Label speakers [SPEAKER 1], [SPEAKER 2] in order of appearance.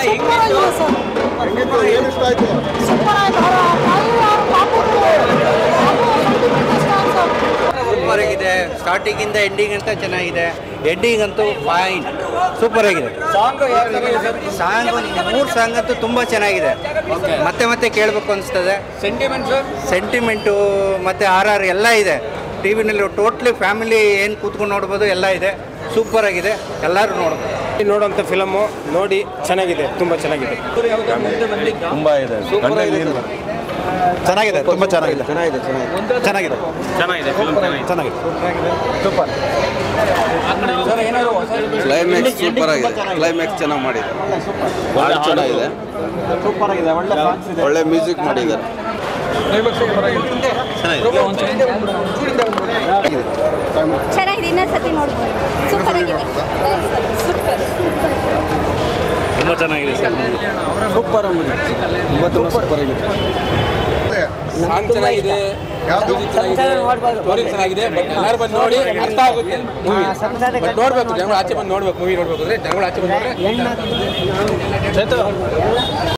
[SPEAKER 1] super ಆಗಿದೆ sir
[SPEAKER 2] ಹೆಂಗಿತ್ತು ಏನು ಇಷ್ಟ ಆಯ್ತು
[SPEAKER 1] ಸೂಪರ್ ಆಯ್ತು ಅವರ ತಾಯಿ ಅವ್ರ ಪಾಪುದು ಅದು sentiment ಇಷ್ಟ ಆಯ್ತು ಸರ್
[SPEAKER 3] ಸೂಪರ್ ಆಗಿದೆ ಸ್ಟಾರ್ಟಿಂಗಿಂದ ಎಂಡಿಂಗ್ ಅಂತ ಚೆನ್ನಾಗಿದೆ ಎಂಡಿಂಗ್ ಅಂತೂ ಫೈನ್ ಸೂಪರ್ ಆಗಿದೆ ಸಾಂಗ್ ಮೂರು ಸಾಂಗ್ ಅಂತೂ ತುಂಬ ಚೆನ್ನಾಗಿದೆ ಮತ್ತೆ ಮತ್ತೆ ಕೇಳಬೇಕು ಅನಿಸ್ತದೆ
[SPEAKER 4] ಸೆಂಟಿಮೆಂಟ್ಸ್
[SPEAKER 3] ಸೆಂಟಿಮೆಂಟು ಮತ್ತು ಆರ್ ಆರ್ ಎಲ್ಲ ಇದೆ ಟಿ ವಿನಲ್ಲಿ ಟೋಟ್ಲಿ ಫ್ಯಾಮಿಲಿ ಏನು ಕೂತ್ಕೊಂಡು ನೋಡ್ಬೋದು ಎಲ್ಲ ಇದೆ ಸೂಪರ್ ಆಗಿದೆ ಎಲ್ಲರೂ ನೋಡ್ಬೋದು
[SPEAKER 4] ನೋಡುವಂಥ ಫಿಲಮು ನೋಡಿ ಚೆನ್ನಾಗಿದೆ ತುಂಬ ಚೆನ್ನಾಗಿದೆ
[SPEAKER 2] ತುಂಬ ಇದೆ ಚೆನ್ನಾಗಿದೆ ತುಂಬ ಚೆನ್ನಾಗಿದೆ ಚೆನ್ನಾಗಿದೆ ಚೆನ್ನಾಗಿದೆ
[SPEAKER 4] ಚೆನ್ನಾಗಿದೆ ಫಿಲಮ್ ಚೆನ್ನಾಗಿದೆ
[SPEAKER 2] ಸೂಪರ್
[SPEAKER 5] ಕ್ಲೈಮ್ಯಾಕ್ಸ್ ಸೂಪರ್ ಆಗಿದೆ ಕ್ಲೈಮ್ಯಾಕ್ಸ್ ಚೆನ್ನಾಗಿ ಮಾಡಿದ್ದಾರೆ ಭಾಳ ಚೆನ್ನಾಗಿದೆ
[SPEAKER 2] ಸೂಪರ್ ಆಗಿದೆ ಒಳ್ಳೆ ಸಾಂಗ್ಸ್ ಇದೆ
[SPEAKER 5] ಒಳ್ಳೆ ಮ್ಯೂಸಿಕ್ ಮಾಡಿದ್ದಾರೆ
[SPEAKER 6] ಚೆನ್ನಾಗಿದೆ ಇನ್ನೊಂದು ಸತಿ ನೋಡ್ಬೋದು ಸೂಪರ್ ಆಗಿದೆ ಸೂಪರ್
[SPEAKER 4] ತುಂಬ ಚೆನ್ನಾಗಿದೆ ಸರ್
[SPEAKER 2] ಸೂಪರ್ ತುಂಬ ತುಂಬ ಸೂಪರ್ ಆಗಿದೆ
[SPEAKER 4] ಸಾಂಗ್ ಚೆನ್ನಾಗಿದೆ
[SPEAKER 2] ಯಾವುದು
[SPEAKER 4] ಸ್ಟೋರಿ ಚೆನ್ನಾಗಿದೆ ಬಟ್ ಎಲ್ಲರೂ ಬಂದು ನೋಡಿ ಅರ್ಥ ಆಗುತ್ತೆ ಮೂವಿ ಬಟ್ ನೋಡ್ಬೇಕು ಜನಗಳು ಆಚೆ ಬಂದು ನೋಡ್ಬೇಕು ಮೂವಿ ನೋಡ್ಬೇಕು ಅಂದ್ರೆ ಜನಗಳು ಆಚೆ ಬಂದು ನೋಡ್ರೆ